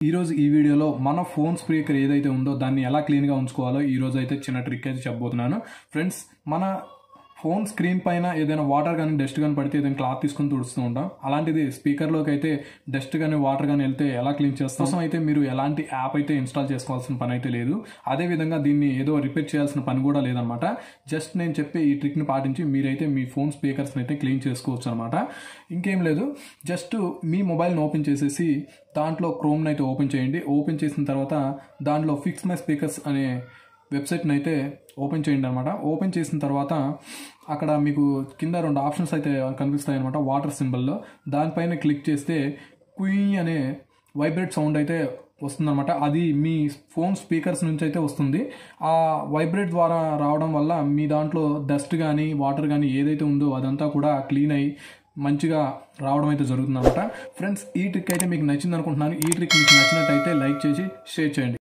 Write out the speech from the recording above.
ఈరోజు ఈ వీడియోలో మన ఫోన్ స్పీకర్ ఏదైతే ఉందో దాన్ని ఎలా క్లీన్గా ఉంచుకోవాలో ఈ రోజు అయితే చిన్న ట్రిక్ అయితే చెప్పబోతున్నాను ఫ్రెండ్స్ మన ఫోన్ స్క్రీన్ పైన ఏదైనా వాటర్ కానీ డస్ట్ కానీ పడితే ఏదైనా క్లాత్ తీసుకొని తుడుస్తూ ఉంటాం అలాంటిది స్పీకర్లోకి అయితే డస్ట్ కానీ వాటర్ కానీ వెళ్తే ఎలా క్లీన్ చేస్తాం కోసం అయితే మీరు ఎలాంటి యాప్ అయితే ఇన్స్టాల్ చేసుకోవాల్సిన పని అయితే లేదు అదే విధంగా దీన్ని ఏదో రిపేర్ చేయాల్సిన పని కూడా లేదనమాట జస్ట్ నేను చెప్పే ఈ ట్రిక్ని పాటించి మీరైతే మీ ఫోన్ స్పీకర్స్ని అయితే క్లీన్ చేసుకోవచ్చు అనమాట ఇంకేం లేదు జస్ట్ మీ మొబైల్ని ఓపెన్ చేసేసి దాంట్లో క్రోమ్ని అయితే ఓపెన్ చేయండి ఓపెన్ చేసిన తర్వాత దాంట్లో ఫిక్స్ మై స్పీకర్స్ అనే వెబ్సైట్ని అయితే ఓపెన్ చేయండి అనమాట ఓపెన్ చేసిన తర్వాత అక్కడ మీకు కింద రెండు ఆప్షన్స్ అయితే కనిపిస్తాయి అనమాట వాటర్ సింబల్లో దానిపైన క్లిక్ చేస్తే కుయ్ అనే వైబ్రేట్ సౌండ్ అయితే వస్తుందన్నమాట అది మీ ఫోన్ స్పీకర్స్ నుంచి అయితే వస్తుంది ఆ వైబ్రేట్ ద్వారా రావడం వల్ల మీ దాంట్లో డస్ట్ కానీ వాటర్ కానీ ఏదైతే ఉందో అదంతా కూడా క్లీన్ అయ్యి మంచిగా రావడం అయితే జరుగుతుంది అనమాట ఫ్రెండ్స్ ఈ ట్రిక్ అయితే మీకు నచ్చింది అనుకుంటున్నాను ఈ ట్రిక్ మీకు నచ్చినట్టయితే లైక్ చేసి షేర్ చేయండి